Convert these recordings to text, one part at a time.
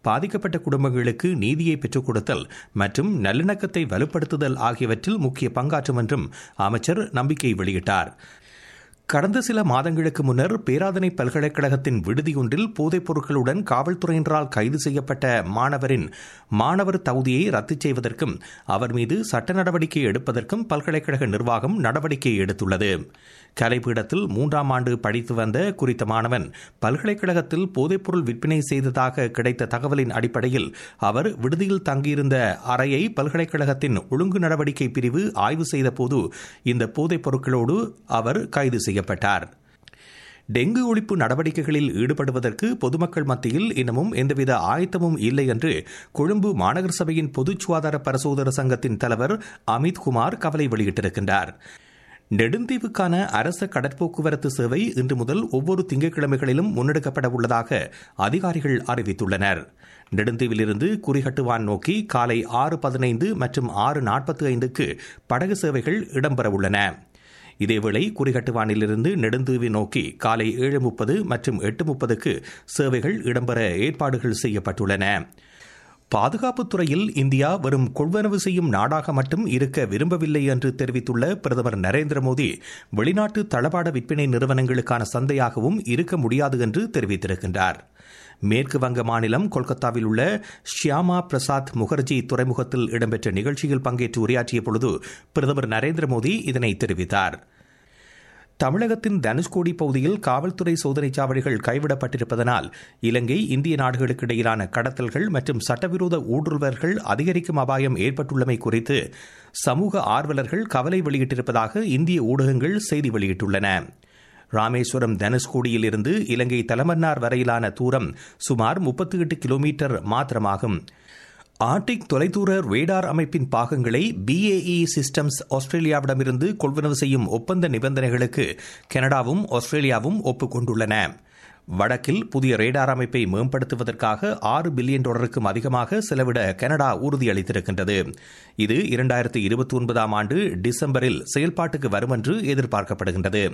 பாதிக்கப்பட்ட குடும்பங்களுக்கு நீதியை பெற்றுக் கொடுத்தல் மற்றும் நல்லிணக்கத்தை வலுப்படுத்துதல் ஆகியவற்றில் முக்கிய பங்காற்றும் என்றும் அமைச்சர் நம்பிக்கை வெளியிட்டார் கடந்த சில மாதங்களுக்கு முன்னர் பேராதனை பல்கலைக்கழகத்தின் விடுதியொன்றில் போதைப் பொருட்களுடன் காவல்துறையினரால் கைது செய்யப்பட்ட மாணவரின் மாணவர் தகுதியை ரத்து செய்வதற்கும் அவர் மீது சட்ட நடவடிக்கை எடுப்பதற்கும் பல்கலைக்கழக நிர்வாகம் நடவடிக்கை எடுத்துள்ளது கலைப்பீடத்தில் மூன்றாம் ஆண்டு படித்து வந்த குறித்த மாணவன் பல்கலைக்கழகத்தில் போதைப்பொருள் விற்பனை செய்ததாக கிடைத்த தகவலின் அடிப்படையில் அவர் விடுதியில் தங்கியிருந்த அறையை பல்கலைக்கழகத்தின் ஒழுங்கு நடவடிக்கை பிரிவு ஆய்வு செய்தபோது இந்த போதைப் பொருட்களோடு அவர் கைது செய்யப்பட்டார் டெங்கு ஒழிப்பு நடவடிக்கைகளில் ஈடுபடுவதற்கு பொதுமக்கள் மத்தியில் இன்னமும் எந்தவித ஆயத்தமும் இல்லை என்று கொழும்பு மாநகர சபையின் பொது சுகாதார பரிசோதர சங்கத்தின் தலைவர் அமித் குமார் கவலை வெளியிட்டிருக்கின்றார் நெடுந்தீவுக்கான அரச கடற்போக்குவரத்து சேவை இன்று முதல் ஒவ்வொரு திங்கட்கிழமைகளிலும் முன்னெடுக்கப்பட உள்ளதாக அதிகாரிகள் அறிவித்துள்ளனர் நெடுந்தீவிலிருந்து குறிகட்டுவான் நோக்கி காலை ஆறு பதினைந்து மற்றும் ஆறு நாற்பத்தி ஐந்துக்கு படகு சேவைகள் இடம்பெறவுள்ளன இதேவேளை குறிகட்டுவானிலிருந்து நெடுந்தீவி நோக்கி காலை ஏழு முப்பது மற்றும் எட்டு முப்பதுக்கு சேவைகள் இடம்பெற ஏற்பாடுகள் செய்யப்பட்டுள்ளன பாதுகாப்புத் துறையில் இந்தியா வெறும் கொள்வனவு செய்யும் நாடாக மட்டும் இருக்க விரும்பவில்லை என்று தெரிவித்துள்ள பிரதமர் நரேந்திர மோடி வெளிநாட்டு தளபாட விற்பனை நிறுவனங்களுக்கான சந்தையாகவும் இருக்க முடியாது என்று தெரிவித்திருக்கின்றார் மேற்கு வங்க மாநிலம் கொல்கத்தாவில் உள்ள ஷியாமா பிரசாத் முகர்ஜி துறைமுகத்தில் இடம்பெற்ற நிகழ்ச்சியில் பங்கேற்று உரையாற்றிய பொழுது பிரதமர் நரேந்திர மோடி இதனை தெரிவித்தார் தமிழகத்தின் தனுஷ்கோடி பகுதியில் காவல்துறை சோதனைச் சாவடிகள் கைவிடப்பட்டிருப்பதனால் இலங்கை இந்திய நாடுகளுக்கு இடையிலான கடத்தல்கள் மற்றும் சட்டவிரோத ஊடுருவல்கள் அதிகரிக்கும் அபாயம் ஏற்பட்டுள்ளமை குறித்து சமூக ஆர்வலர்கள் கவலை வெளியிட்டிருப்பதாக இந்திய ஊடகங்கள் செய்தி வெளியிட்டுள்ளன ராமேஸ்வரம் தனுஷ்கோடியில் இருந்து இலங்கை தலைமன்னார் வரையிலான தூரம் சுமார் முப்பத்தி எட்டு கிலோமீட்டர் மாத்திரமாகும் ஆர்டிக் தொலைதூர ரேடார் அமைப்பின் பாகங்களை பிஏஇ சிஸ்டம்ஸ் ஆஸ்திரேலியாவிடமிருந்து கொள்வனவு செய்யும் ஒப்பந்த நிபந்தனைகளுக்கு கனடாவும் ஆஸ்திரேலியாவும் ஒப்புக்கொண்டுள்ளன வடக்கில் புதிய ரேடார் அமைப்பை மேம்படுத்துவதற்காக ஆறு பில்லியன் டாலருக்கும் அதிகமாக செலவிட கனடா உறுதியளித்திருக்கின்றது இது இரண்டாயிரத்தி இருபத்தி ஒன்பதாம் ஆண்டு டிசம்பரில் செயல்பாட்டுக்கு வரும் என்று எதிர்பார்க்கப்படுகின்றது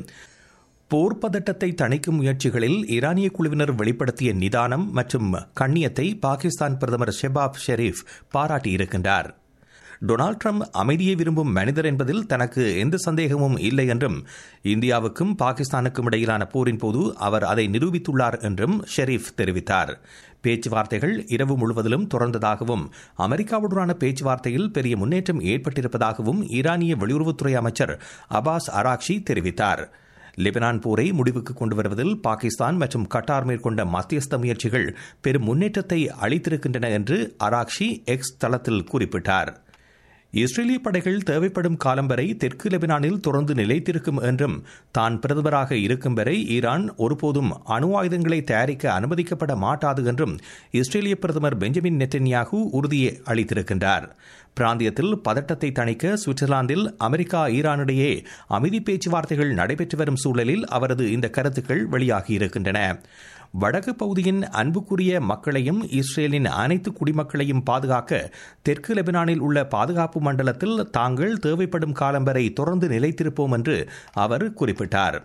போர் பதட்டத்தை தணிக்கும் முயற்சிகளில் ஈரானிய குழுவினர் வெளிப்படுத்திய நிதானம் மற்றும் கண்ணியத்தை பாகிஸ்தான் பிரதமர் ஷெபாப் ஷெரீப் பாராட்டியிருக்கின்றார் டொனால்டு ட்ரம்ப் அமைதியை விரும்பும் மனிதர் என்பதில் தனக்கு எந்த சந்தேகமும் இல்லை என்றும் இந்தியாவுக்கும் பாகிஸ்தானுக்கும் இடையிலான போரின் போது அவர் அதை நிரூபித்துள்ளார் என்றும் ஷெரீப் தெரிவித்தார் பேச்சுவார்த்தைகள் இரவு முழுவதிலும் தொடர்ந்ததாகவும் அமெரிக்காவுடனான பேச்சுவார்த்தையில் பெரிய முன்னேற்றம் ஏற்பட்டிருப்பதாகவும் ஈரானிய வெளியுறவுத்துறை அமைச்சர் அபாஸ் அராக்ஷி தெரிவித்தார் லெபனான் போரை முடிவுக்கு கொண்டு வருவதில் பாகிஸ்தான் மற்றும் கட்டார் மேற்கொண்ட மத்தியஸ்த முயற்சிகள் பெரும் முன்னேற்றத்தை அளித்திருக்கின்றன என்று அராக்ஷி எக்ஸ் தளத்தில் குறிப்பிட்டார் இஸ்ரேலிய படைகள் தேவைப்படும் காலம் வரை தெற்கு லெபனானில் தொடர்ந்து நிலைத்திருக்கும் என்றும் தான் பிரதமராக இருக்கும் வரை ஈரான் ஒருபோதும் அணு ஆயுதங்களை தயாரிக்க அனுமதிக்கப்பட மாட்டாது என்றும் இஸ்ரேலிய பிரதமர் பெஞ்சமின் நெட்டன்யாகு உறுதியை அளித்திருக்கின்றார் பிராந்தியத்தில் பதட்டத்தை தணிக்க சுவிட்சர்லாந்தில் அமெரிக்கா ஈரானிடையே அமைதி பேச்சுவார்த்தைகள் நடைபெற்று வரும் சூழலில் அவரது இந்த கருத்துக்கள் வெளியாகியிருக்கின்றன வடக்கு பகுதியின் அன்புக்குரிய மக்களையும் இஸ்ரேலின் அனைத்து குடிமக்களையும் பாதுகாக்க தெற்கு லெபனானில் உள்ள பாதுகாப்பு மண்டலத்தில் தாங்கள் தேவைப்படும் காலம் வரை தொடர்ந்து நிலைத்திருப்போம் என்று அவர் குறிப்பிட்டார்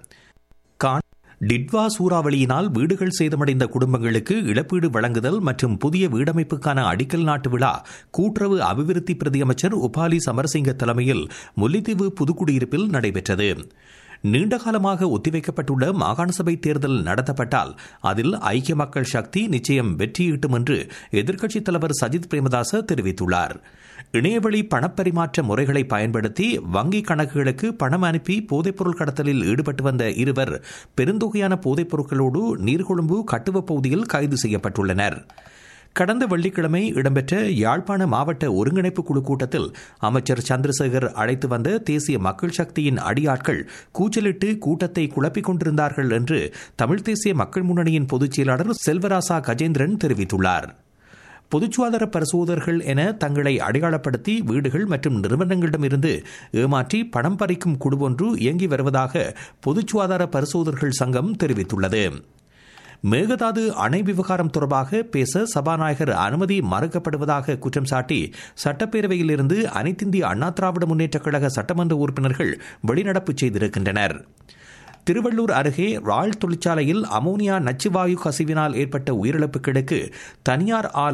டிட்வா சூறாவளியினால் வீடுகள் சேதமடைந்த குடும்பங்களுக்கு இழப்பீடு வழங்குதல் மற்றும் புதிய வீடமைப்புக்கான அடிக்கல் நாட்டு விழா கூட்டுறவு அபிவிருத்தி பிரதியமைச்சர் உபாலி சமரசிங்க தலைமையில் முல்லைத்தீவு புதுக்குடியிருப்பில் நடைபெற்றது நீண்டகாலமாக ஒத்திவைக்கப்பட்டுள்ள மாகாண சபை தேர்தல் நடத்தப்பட்டால் அதில் ஐக்கிய மக்கள் சக்தி நிச்சயம் வெற்றியீட்டும் என்று எதிர்க்கட்சித் தலைவர் சஜித் பிரேமதாச தெரிவித்துள்ளார் இணையவழி பணப்பரிமாற்ற முறைகளை பயன்படுத்தி வங்கிக் கணக்குகளுக்கு பணம் அனுப்பி போதைப்பொருள் கடத்தலில் ஈடுபட்டு வந்த இருவர் பெருந்தொகையான போதைப் பொருட்களோடு நீர்கொழும்பு கட்டுவ பகுதியில் கைது செய்யப்பட்டுள்ளனர் கடந்த வெள்ளிக்கிழமை இடம்பெற்ற யாழ்ப்பாண மாவட்ட ஒருங்கிணைப்பு குழு கூட்டத்தில் அமைச்சர் சந்திரசேகர் அழைத்து வந்த தேசிய மக்கள் சக்தியின் அடியாட்கள் கூச்சலிட்டு கூட்டத்தை குழப்பிக் கொண்டிருந்தார்கள் என்று தமிழ் தேசிய மக்கள் முன்னணியின் பொதுச் செயலாளர் செல்வராசா கஜேந்திரன் தெரிவித்துள்ளார் பொதுச்சுகாதார பரிசோதகர்கள் என தங்களை அடையாளப்படுத்தி வீடுகள் மற்றும் நிறுவனங்களிடமிருந்து ஏமாற்றி பணம் பறிக்கும் குழு ஒன்று இயங்கி வருவதாக பொதுச்சுகாதார பரிசோதகர்கள் சங்கம் தெரிவித்துள்ளது மேகதாது அணை விவகாரம் தொடர்பாக பேச சபாநாயகர் அனுமதி மறுக்கப்படுவதாக குற்றம் சாட்டி சட்டப்பேரவையில் இருந்து அனைத்திந்திய அண்ணா திராவிட முன்னேற்றக் கழக சட்டமன்ற உறுப்பினர்கள் வெளிநடப்பு செய்திருக்கின்றனர் திருவள்ளூர் அருகே ராயல் தொழிற்சாலையில் அமோனியா நச்சுவாயு கசிவினால் ஏற்பட்ட உயிரிழப்புகளுக்கு தனியார் ஆலை